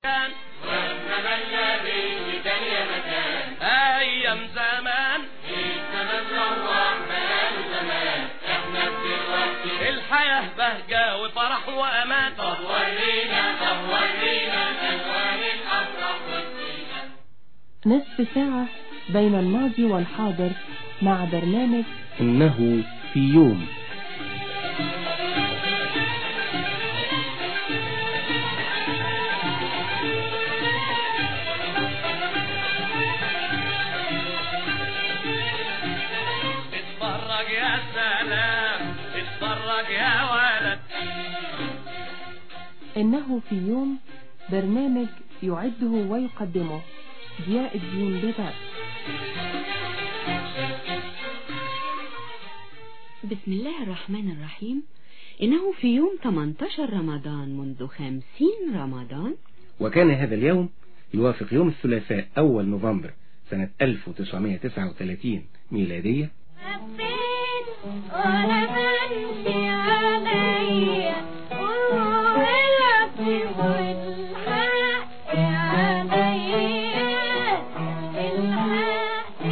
كان وإنما الذي دنيا مكان ايام زمان الزمن روح بقاله زمان احنا دلوقتي الحياة بهجة وفرح وامان طب ورينا طب ورينا ألوان الأفراح والزينة نصف ساعة بين الماضي والحاضر مع برنامج إنه في يوم اتفرج يا سلام اتفرج يا ولد إنه في يوم برنامج يعده ويقدمه ضياء الدين بباب بسم الله الرحمن الرحيم إنه في يوم 18 رمضان منذ 50 رمضان وكان هذا اليوم يوافق يوم الثلاثاء أول نوفمبر سنة 1939 ميلادية حبيت وانا بمشي عليا والوقت والحق عليا الحق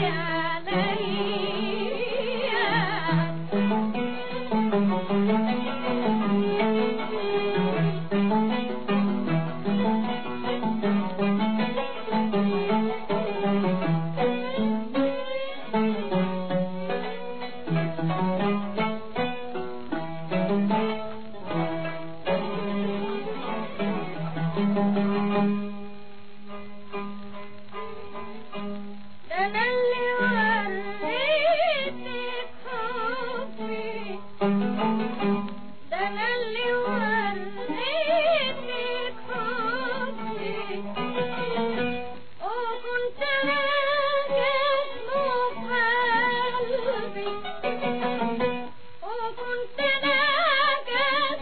انا اللي وريتك حبي ده انا اللي وريتك حبي وكنت راجع قلبي وكنت راجع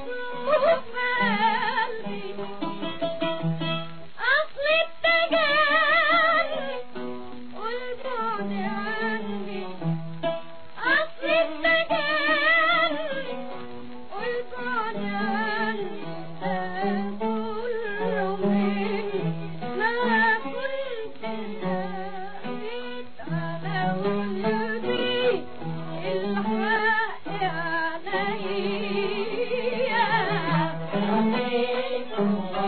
قلبي أصل التجاني والبعد عني أصل التجاني والبعد عني ده كله مني ما كنت زايد على ولدي الحق عليا حبيت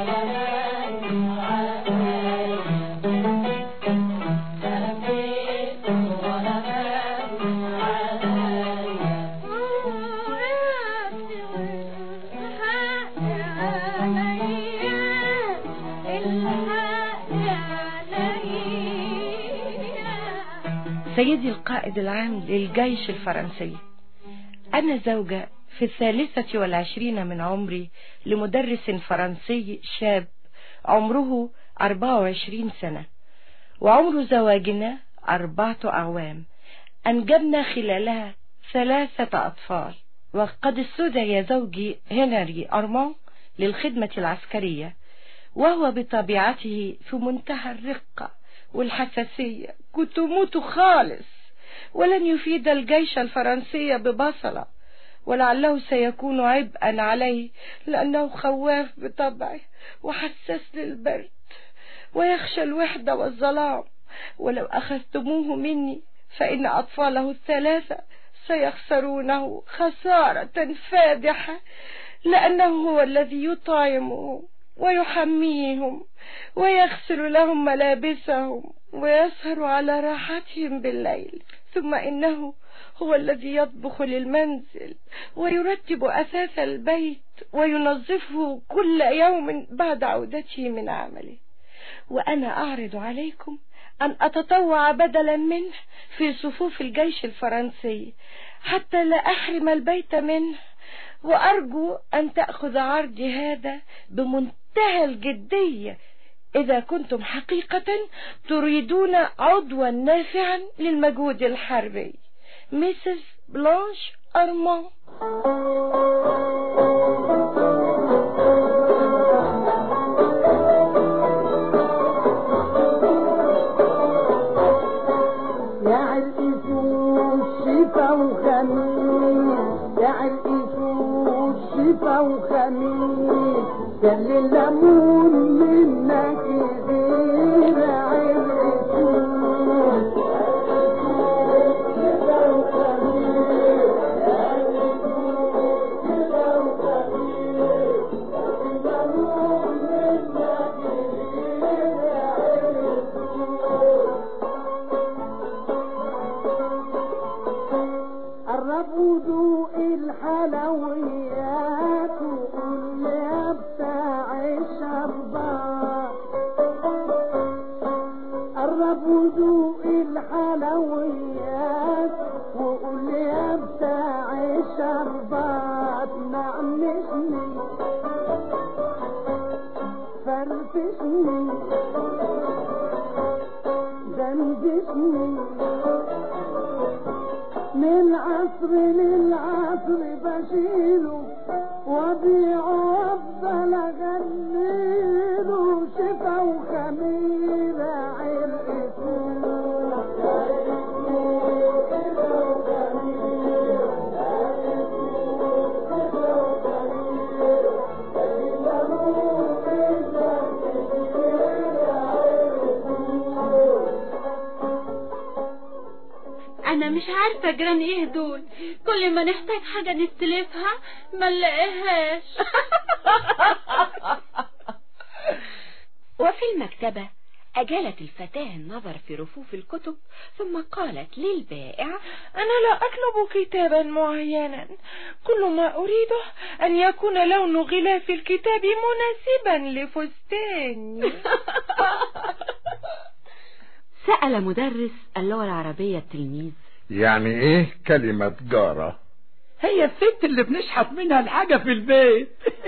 سيدي القائد العام للجيش الفرنسي أنا زوجة في الثالثة والعشرين من عمري لمدرس فرنسي شاب عمره 24 سنة وعمر زواجنا أربعة أعوام أنجبنا خلالها ثلاثة أطفال وقد استدعي زوجي هنري أرمان للخدمة العسكرية وهو بطبيعته في منتهى الرقة والحساسية كنت موت خالص ولن يفيد الجيش الفرنسي ببصلة ولعله سيكون عبئا عليه لأنه خواف بطبعه وحساس للبرد ويخشى الوحدة والظلام ولو أخذتموه مني فإن أطفاله الثلاثة سيخسرونه خسارة فادحة لأنه هو الذي يطعمهم ويحميهم ويغسل لهم ملابسهم ويسهر على راحتهم بالليل ثم إنه هو الذي يطبخ للمنزل ويرتب أثاث البيت وينظفه كل يوم بعد عودته من عمله وأنا أعرض عليكم أن أتطوع بدلا منه في صفوف الجيش الفرنسي حتى لا أحرم البيت منه وأرجو أن تأخذ عرضي هذا بمنتهى الجدية إذا كنتم حقيقة تريدون عضوا نافعا للمجهود الحربي ميسيس بلانش أرمان يا عرقي شفا وخميس يا عرقي شفا وخميس كان الليمون منك دنجشني دنجشني من عصر للعصر بشيله وبيعه وافضل اغنيله شفا وخميره انا مش عارفه جيران ايه دول كل ما نحتاج حاجه نستلفها ما نلاقيهاش وفي المكتبه أجالت الفتاة النظر في رفوف الكتب ثم قالت للبائع أنا لا أطلب كتابا معينا كل ما أريده أن يكون لون غلاف الكتاب مناسبا لفستاني سأل مدرس اللغة العربية التلميذ يعني ايه كلمة جارة هي الست اللي بنشحت منها الحاجة في البيت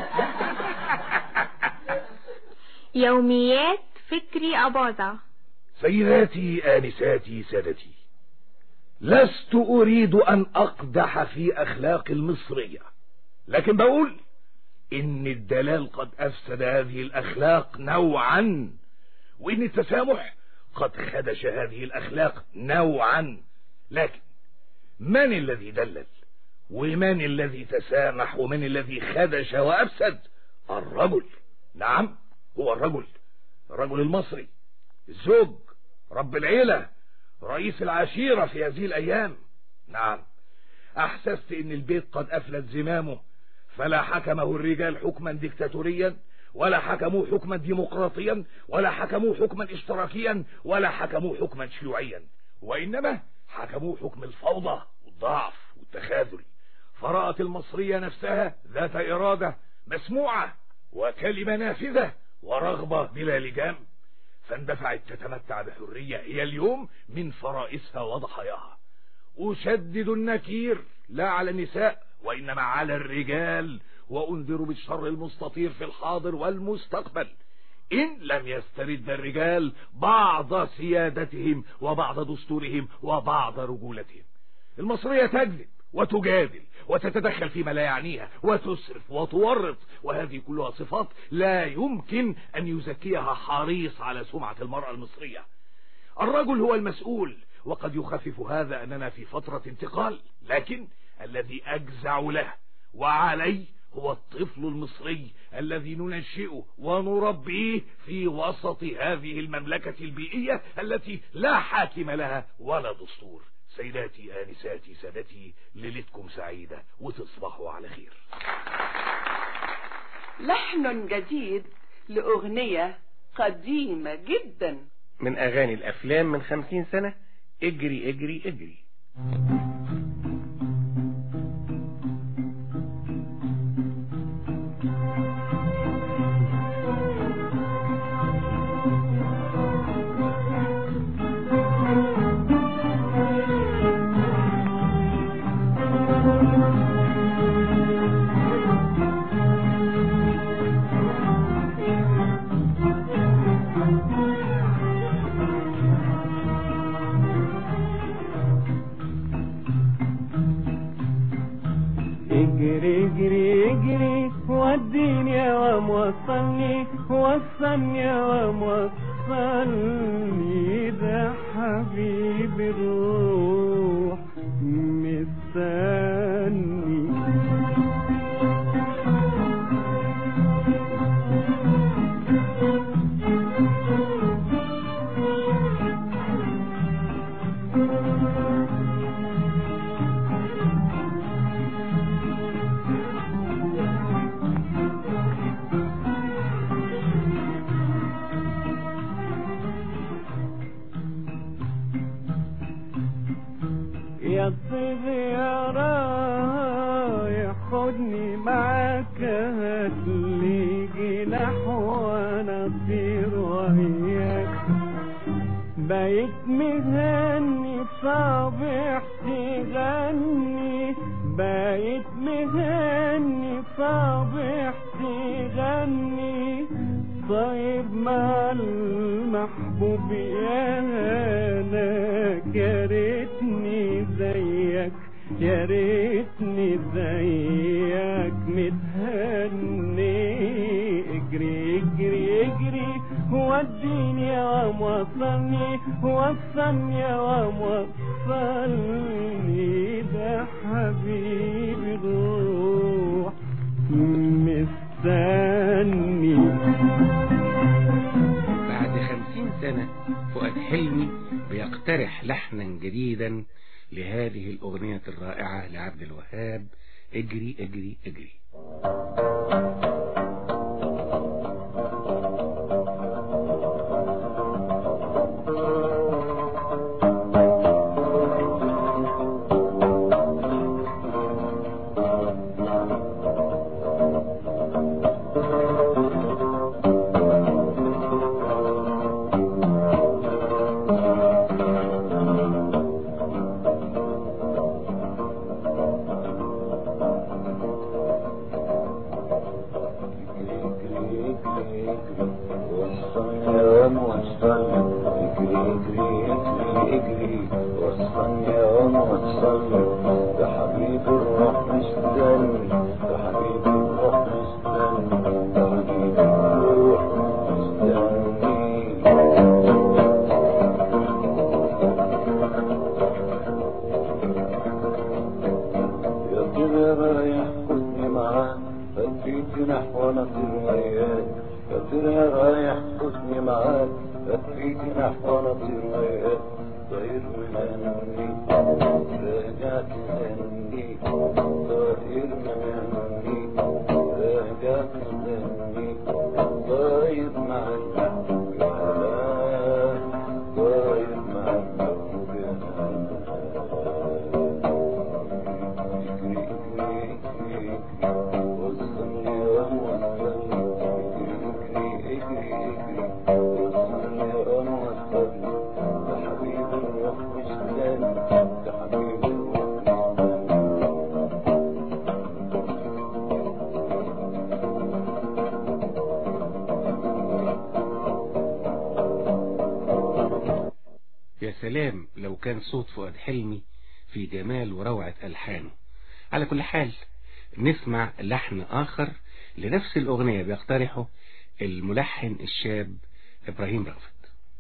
يوميات فكري أباظة سيداتي آنساتي سادتي لست أريد أن أقدح في أخلاق المصرية لكن بقول إن الدلال قد أفسد هذه الأخلاق نوعا وإن التسامح قد خدش هذه الأخلاق نوعا لكن من الذي دلل ومن الذي تسامح ومن الذي خدش وأفسد الرجل نعم هو الرجل الرجل المصري الزوج رب العيلة رئيس العشيرة في هذه الأيام نعم أحسست إن البيت قد أفلت زمامه فلا حكمه الرجال حكما ديكتاتوريا ولا حكموه حكما ديمقراطيا ولا حكموه حكما اشتراكيا ولا حكموه حكما شيوعيا وإنما حكموه حكم الفوضى والضعف والتخاذل فرأت المصرية نفسها ذات إرادة مسموعة وكلمة نافذة ورغبة بلا لجام فاندفعت تتمتع بحرية هي اليوم من فرائسها وضحاياها أشدد النكير لا على النساء وإنما على الرجال وأنذر بالشر المستطير في الحاضر والمستقبل إن لم يسترد الرجال بعض سيادتهم وبعض دستورهم وبعض رجولتهم المصرية تكذب وتجادل وتتدخل فيما لا يعنيها وتسرف وتورط وهذه كلها صفات لا يمكن أن يزكيها حريص على سمعة المرأة المصرية الرجل هو المسؤول وقد يخفف هذا أننا في فترة انتقال لكن الذي أجزع له وعليه هو الطفل المصري الذي ننشئه ونربيه في وسط هذه المملكة البيئية التي لا حاكم لها ولا دستور سيداتي آنساتي سادتي ليلتكم سعيدة وتصبحوا على خير لحن جديد لأغنية قديمة جدا من أغاني الأفلام من خمسين سنة اجري اجري اجري اجري اجري اجري وديني يا وموصلني وصلني يا وموصلني ده حبيبي الروح مستني يا طيب يا رايح خدني معاك هاتلي جناح وانا اطير وياك بقيت مهني صابح تغني بقيت مهني صابح تغني طيب مع المحبوب يا هناك يا ريتني زيك يا ريتني زيك متهني اجري اجري اجري وديني يا وام وصلني وصلني يا وام وصلني ده حبيبي الروح مستني بعد خمسين سنة فؤاد حلمي بيقترح لحنا جديدا لهذه الأغنية الرائعة لعبد الوهاب اجري اجري اجري يا ترى رايح خدني معاك هديك نحو نطير وياك يا ترى رايح خدني معاك هديك نحو نطير وياك طير مني راجع تسني طائر مني راجع تسني طاير مع المحبوب يا هلا طاير مع المحبوب يا هلا يا سلام لو كان صوت فؤاد حلمي في جمال وروعة ألحانه على كل حال نسمع لحن آخر لنفس الأغنية بيقترحه الملحن الشاب إبراهيم رأفت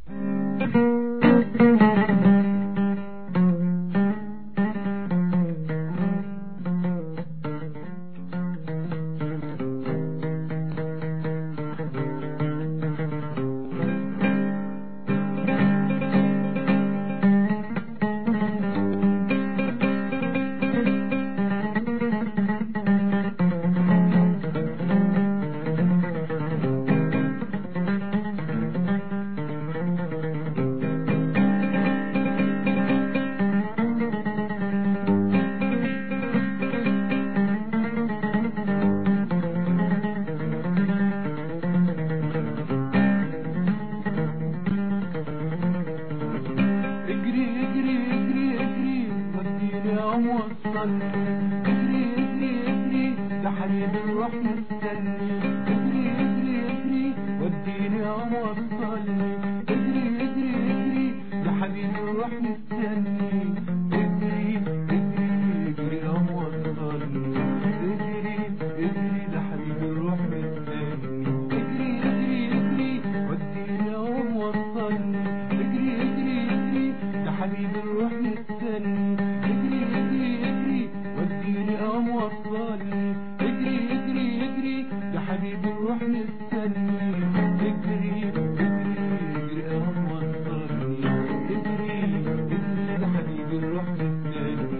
اجري اجري اجري اجري وديني يا موصل اجري اجري اجري ده حبيبي الروح مستني اجري اجري اجري وديني يا موصلني اجري اجري اجري ده حبيبي الروح مستني اجري اجري اجري يا موصلني اجري اجري ده حبيبي الروح مستني اجري اجري اجري وديني يا موصلني اجري اجري اجري ده حبيبي الروح مستني اجري اجري اجري وديني قام وصلني اجري اجري اجري ده حبيبي الروح مستني اجري اجري اجري قام وصلني اجري اجري ده حبيبي الروح مستني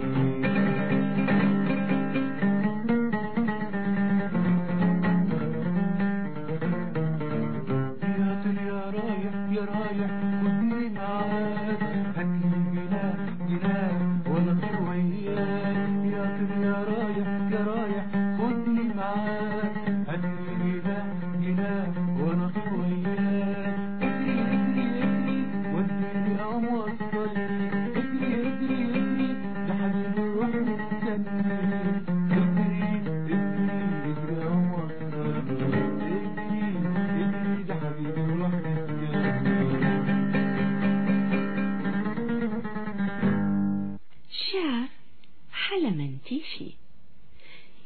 يا طير يا رايح يا رايح خدني معاك هاتلي جناح جناح وانا اطير وياك يا طير يا رايح يا رايح خدني معاك هاتلي جناح جناح وانا اطير وياك اجري اجري اجري وديني قام وصلني اجري اجري اجري ده حبيبي الروح مستني اجري اجري اجري قام وصلني اجري اجري ده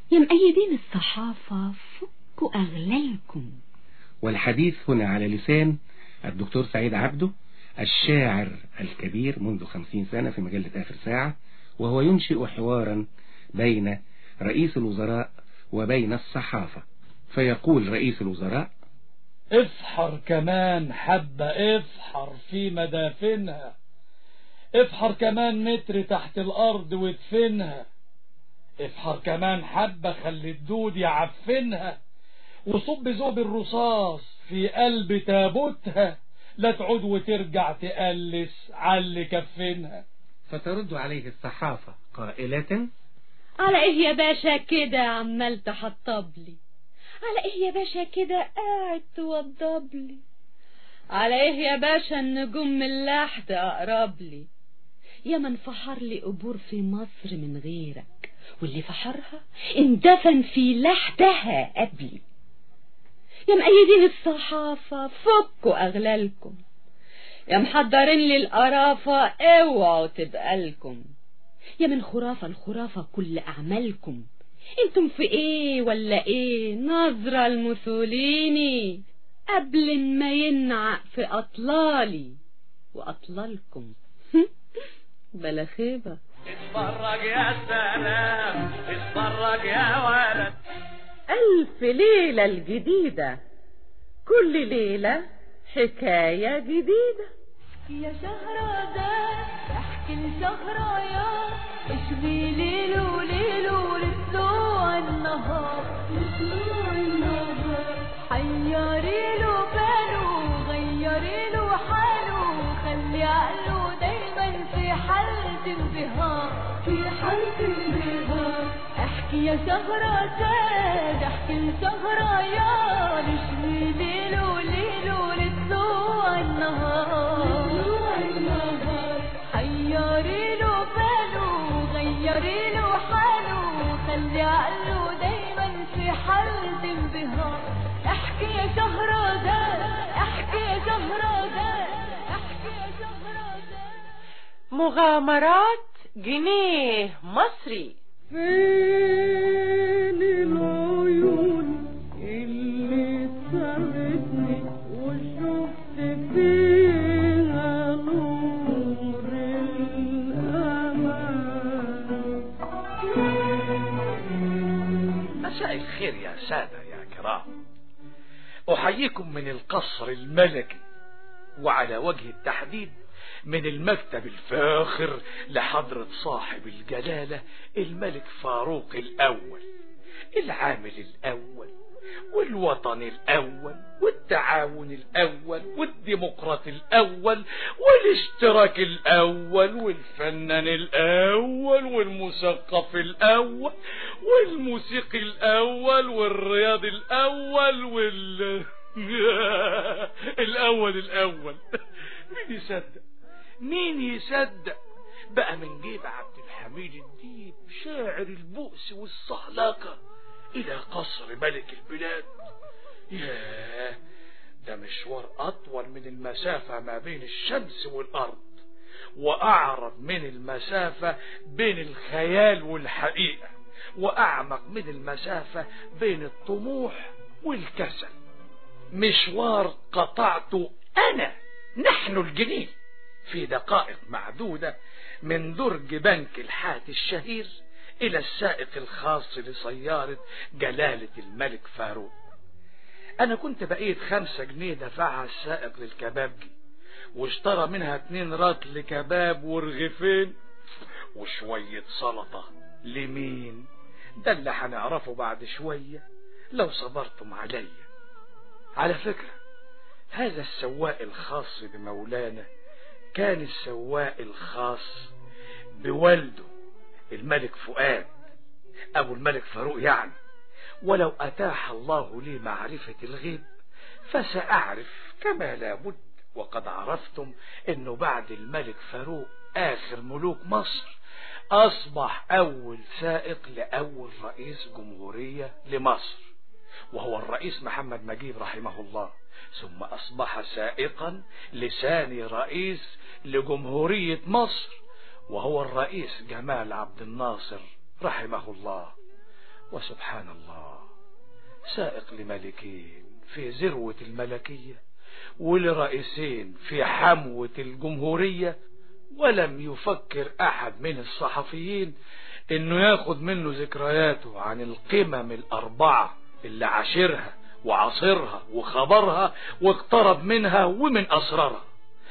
يا مأيدين الصحافة فكوا أغلالكم والحديث هنا على لسان الدكتور سعيد عبده الشاعر الكبير منذ خمسين سنة في مجلة آخر ساعة وهو ينشئ حوارا بين رئيس الوزراء وبين الصحافة فيقول رئيس الوزراء افحر كمان حبة افحر في مدافنها افحر كمان متر تحت الأرض وادفنها افحر كمان حبة خلي الدود يعفنها وصب ذوب الرصاص في قلب تابوتها لا تعود وترجع تقلس على كفنها فترد عليه الصحافة قائلة على ايه يا باشا كده عمال تحطب لي على ايه يا باشا كده قاعد توضب لي على ايه يا باشا النجوم من اللحد اقرب لي يا من فحر لي قبور في مصر من غيرك واللي فحرها اندفن في لحدها قبلي يا مأيدين الصحافة فكوا أغلالكم يا محضرين لي القرافة اوعوا تبقالكم يا من خرافة الخرافة كل أعمالكم انتم في ايه ولا ايه نظرة الموسوليني قبل ما ينعق في أطلالي وأطلالكم بلا خيبة اتفرج يا سلام اتفرج يا ولد ألف ليلة الجديدة كل ليلة حكاية جديدة يا شهرزاد احكي لشهريار اشغي ليلو ليلو لطلوع النهار لطلوع النهار حيري له باله غيري له حاله خلي عقله دايما في حالة انبهار في حالة انبهار احكي يا شهرزاد احكي لشهريار اشغي ليلو ليلو لطلوع النهار لطلوع النهار حيري له باله غيري له حاله خلي عقله دايما في حالة انبهار احكي يا شهرزاد احكي يا شهرزاد احكي يا شهرزاد مغامرات جنيه مصري فين العيون اللي سابتني وشفت فيها نور الأمان مساء الخير يا سادة يا كرام أحييكم من القصر الملكي وعلى وجه التحديد من المكتب الفاخر لحضرة صاحب الجلالة الملك فاروق الأول العامل الأول والوطن الأول والتعاون الأول والديمقراط الأول والاشتراك الأول والفنان الأول والمثقف الأول والموسيقي الأول والرياضي الأول وال الأول الأول مين يصدق مين يصدق بقى من جيب عبد الحميد الديب شاعر البؤس والصهلكة إلى قصر ملك البلاد ياه ده مشوار أطول من المسافة ما بين الشمس والأرض وأعرض من المسافة بين الخيال والحقيقة وأعمق من المسافة بين الطموح والكسل مشوار قطعته أنا نحن الجنين في دقائق معدودة من درج بنك الحات الشهير إلى السائق الخاص لسيارة جلالة الملك فاروق أنا كنت بقيت خمسة جنيه دفعها السائق للكبابجي واشترى منها اتنين رطل كباب ورغيفين وشوية سلطة لمين ده اللي هنعرفه بعد شوية لو صبرتم عليا على فكرة هذا السواق الخاص بمولانا كان السواق الخاص بوالده الملك فؤاد أبو الملك فاروق يعني ولو أتاح الله لي معرفة الغيب فسأعرف كما لابد وقد عرفتم أنه بعد الملك فاروق آخر ملوك مصر أصبح أول سائق لأول رئيس جمهورية لمصر وهو الرئيس محمد نجيب رحمه الله ثم أصبح سائقا لثاني رئيس لجمهورية مصر وهو الرئيس جمال عبد الناصر رحمه الله وسبحان الله سائق لملكين في ذروة الملكية ولرئيسين في حموة الجمهورية ولم يفكر أحد من الصحفيين إنه ياخد منه ذكرياته عن القمم الأربعة اللي عاشرها وعاصرها وخبرها واقترب منها ومن أسرارها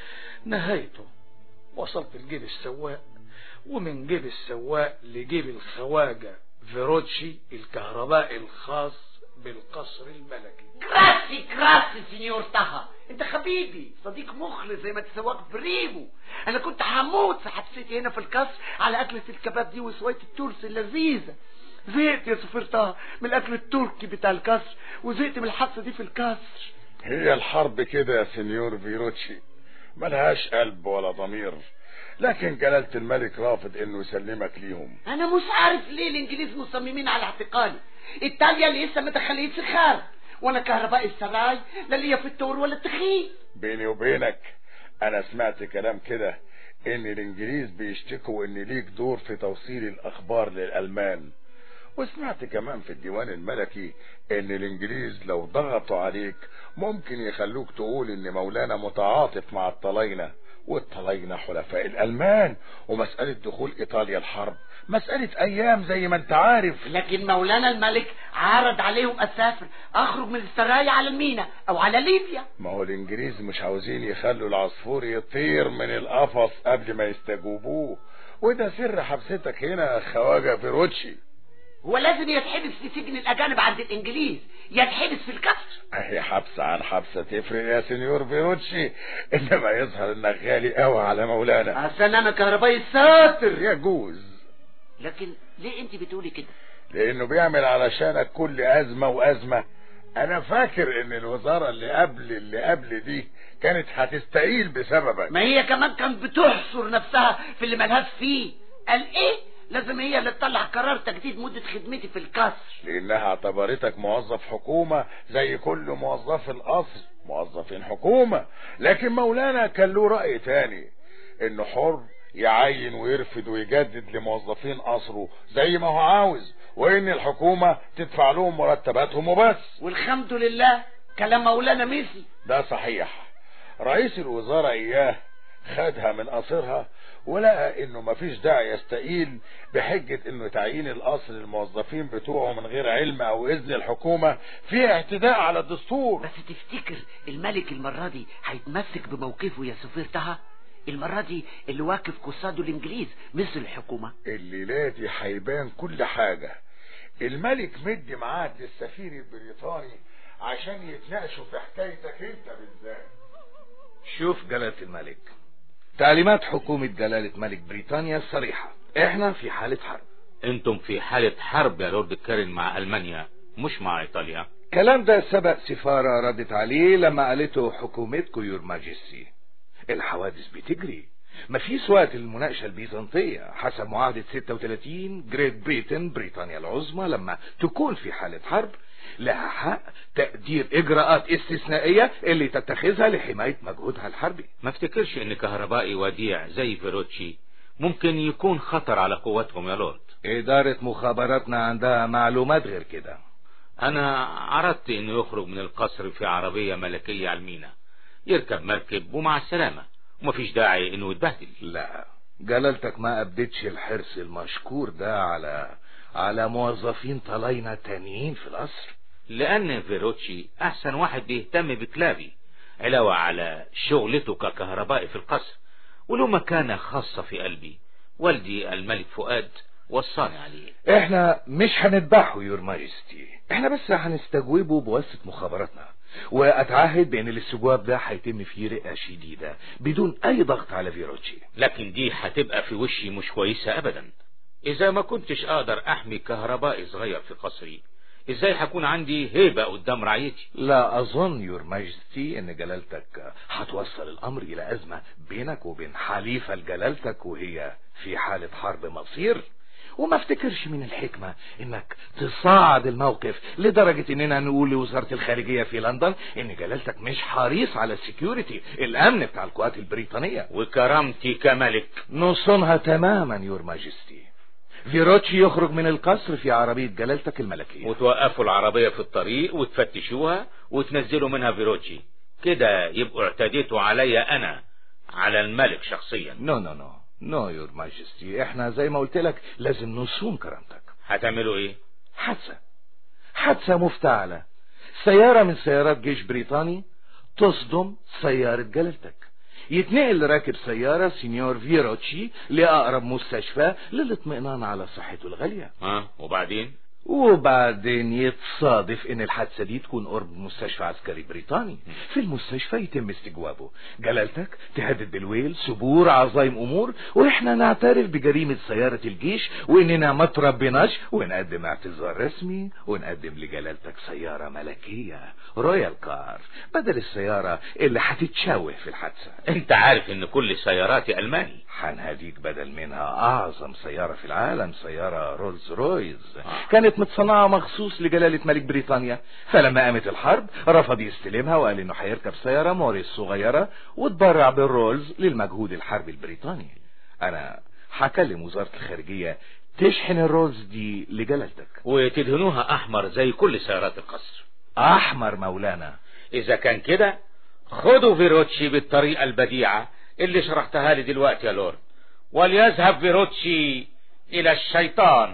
نهايته وصلت لجيب السواق ومن جيب السواق لجيب الخواجة فيروتشي الكهربائي الخاص بالقصر الملكي كراسي كراسي سينيور طه انت حبيبي صديق مخلص زي ما تسواق بريمو انا كنت هموت في حبستي هنا في القصر على اكلة الكباب دي وسوية التورس اللذيذة زهقت يا سفير طه من الاكل التركي بتاع القصر وزهقت من الحبسة دي في القصر هي الحرب كده يا سنيور فيروتشي ملهاش قلب ولا ضمير لكن جلالة الملك رافض انه يسلمك ليهم انا مش عارف ليه الانجليز مصممين على اعتقالي ايطاليا اللي لسه ما دخلتش الخارج وانا كهرباء السراي لا ليا في التور ولا التخيل بيني وبينك انا سمعت كلام كده ان الانجليز بيشتكوا ان ليك دور في توصيل الاخبار للالمان وسمعت كمان في الديوان الملكي ان الانجليز لو ضغطوا عليك ممكن يخلوك تقول ان مولانا متعاطف مع الطلاينة والطلاينة حلفاء الالمان ومسألة دخول ايطاليا الحرب مسألة ايام زي ما انت عارف لكن مولانا الملك عرض عليهم اسافر اخرج من السرايا على المينا او على ليبيا ما هو الانجليز مش عاوزين يخلوا العصفور يطير من القفص قبل ما يستجوبوه وده سر حبستك هنا يا خواجة فيروتشي هو لازم يتحبس في سجن الاجانب عند الانجليز يتحبس في الكسر اهي حبسة عن حبسة تفرق يا سنيور فيروتشي انما يظهر انك غالي قوي على مولانا عشان انا كهربائي ساتر يجوز لكن ليه انت بتقولي كده لانه بيعمل علشانك كل ازمة وازمة انا فاكر ان الوزارة اللي قبل اللي قبل دي كانت هتستقيل بسببك ما هي كمان كانت بتحصر نفسها في اللي ملهاش فيه قال ايه لازم هي اللي تطلع قرار تجديد مدة خدمتي في القصر لانها اعتبرتك موظف حكومة زي كل موظف القصر موظفين حكومة لكن مولانا كان له رأي تاني انه حر يعين ويرفض ويجدد لموظفين قصره زي ما هو عاوز وان الحكومة تدفع لهم مرتباتهم وبس والحمد لله كلام مولانا ميسي ده صحيح رئيس الوزارة اياه خدها من قصرها ولقى انه مفيش داعي يستقيل بحجة انه تعيين القصر للموظفين بتوعه من غير علم او اذن الحكومة في اعتداء على الدستور بس تفتكر الملك المرة دي هيتمسك بموقفه يا سفير طه المرة دي اللي واقف قصاده الانجليز مثل الحكومة الليلة دي هيبان كل حاجة الملك مدي معاد للسفير البريطاني عشان يتناقشوا في حكايتك انت بالذات شوف جلالة الملك تعليمات حكومة جلالة ملك بريطانيا صريحة احنا في حالة حرب انتم في حالة حرب يا لورد كارين مع المانيا مش مع ايطاليا الكلام ده سبق سفارة ردت عليه لما قالته حكومتكم يور ماجستي الحوادث بتجري مفيش وقت للمناقشة البيزنطية حسب معاهدة 36 جريت بريتن بريطانيا العظمى لما تكون في حالة حرب لها حق تقدير اجراءات استثنائية اللي تتخذها لحماية مجهودها الحربي ما افتكرش ان كهربائي وديع زي فيروتشي ممكن يكون خطر على قوتهم يا لورد ادارة مخابراتنا عندها معلومات غير كده انا عرضت انه يخرج من القصر في عربية ملكية على المينا يركب مركب ومع السلامة ومفيش داعي انه يتبهدل لا جلالتك ما ابدتش الحرص المشكور ده على على موظفين طلاينة تانيين في القصر لان فيروتشي احسن واحد بيهتم بكلابي علاوة على شغلته ككهربائي في القصر وله مكانة خاصة في قلبي والدي الملك فؤاد وصاني عليه احنا مش هنذبحه يور ماجستي احنا بس هنستجوبه بواسطة مخابراتنا واتعهد بان الاستجواب ده هيتم فيه رئة شديدة بدون اي ضغط على فيروتشي لكن دي هتبقى في وشي مش كويسة ابدا اذا ما كنتش اقدر احمي كهربائي صغير في قصري ازاي هكون عندي هيبة قدام رعيتي لا اظن يور ماجستي ان جلالتك هتوصل الامر الى ازمة بينك وبين حليفة لجلالتك وهي في حالة حرب مصير وما افتكرش من الحكمة انك تصاعد الموقف لدرجة اننا نقول لوزارة الخارجية في لندن ان جلالتك مش حريص على السكيورتي الامن بتاع القوات البريطانية وكرامتي كملك نصونها تماما يور ماجستي فيروتشي يخرج من القصر في عربية جلالتك الملكية وتوقفوا العربية في الطريق وتفتشوها وتنزلوا منها فيروتشي كده يبقوا اعتديتوا عليا انا على الملك شخصيا نو نو نو نو يور ماجستي احنا زي ما قلت لك لازم نصون كرامتك هتعملوا ايه حادثة حادثة مفتعلة سيارة من سيارات جيش بريطاني تصدم سيارة جلالتك يتنقل راكب سيارة سينيور فيروتشي لأقرب مستشفى للاطمئنان على صحته الغالية ها وبعدين وبعدين يتصادف ان الحادثة دي تكون قرب مستشفى عسكري بريطاني في المستشفى يتم استجوابه جلالتك تهدد بالويل سبور عظايم امور واحنا نعترف بجريمة سيارة الجيش واننا ما تربيناش ونقدم اعتذار رسمي ونقدم لجلالتك سيارة ملكية رويال كار بدل السيارة اللي هتتشوه في الحادثة انت عارف ان كل سياراتي الماني هنهديك بدل منها اعظم سيارة في العالم سيارة رولز رويز كانت متصنعة مخصوص لجلالة ملك بريطانيا فلما قامت الحرب رفض يستلمها وقال انه هيركب سيارة موريس صغيرة وتبرع بالرولز للمجهود الحربي البريطاني انا هكلم وزارة الخارجية تشحن الرولز دي لجلالتك وتدهنوها احمر زي كل سيارات القصر احمر مولانا اذا كان كده خدوا فيروتشي بالطريقة البديعة اللي شرحتها لي دلوقتي يا لورد وليذهب فيروتشي الى الشيطان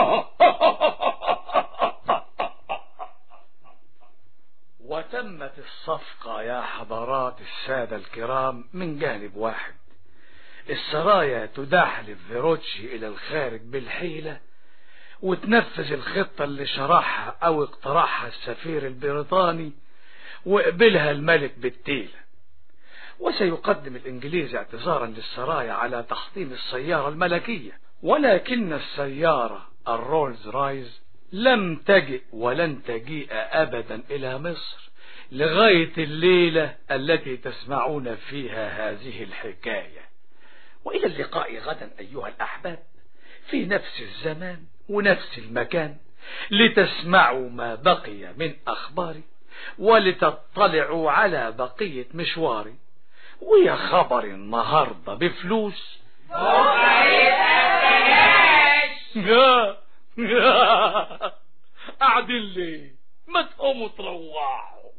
وتمت الصفقة يا حضرات السادة الكرام من جانب واحد السرايا تداحلب فيروتشي إلى الخارج بالحيلة وتنفذ الخطة اللي شرحها أو اقترحها السفير البريطاني وقبلها الملك بالتيلة وسيقدم الإنجليز اعتذارا للسرايا على تحطيم السيارة الملكية ولكن السيارة الرولز رايز لم تجئ ولن تجيء أبدا إلى مصر لغاية الليلة التي تسمعون فيها هذه الحكاية وإلى اللقاء غدا أيها الأحباب في نفس الزمان ونفس المكان لتسمعوا ما بقي من أخباري ولتطلعوا على بقية مشواري ويا خبر النهاردة بفلوس قاعدين ليه ما تقوموا تروحوا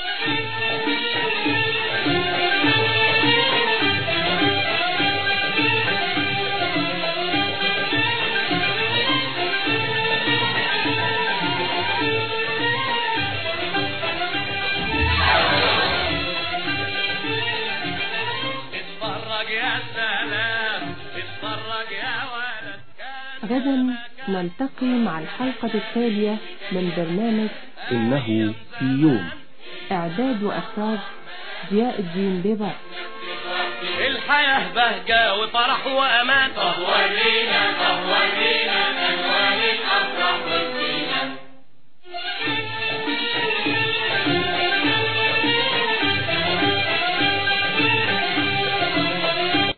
اتفرج يا سلام اتفرج يا ولد غدا نلتقي مع الحلقة التالية من برنامج إنه في يوم إعداد وإخراج ضياء الدين بيبر الحياة بهجة وفرح وأمان طب ورينا طب ورينا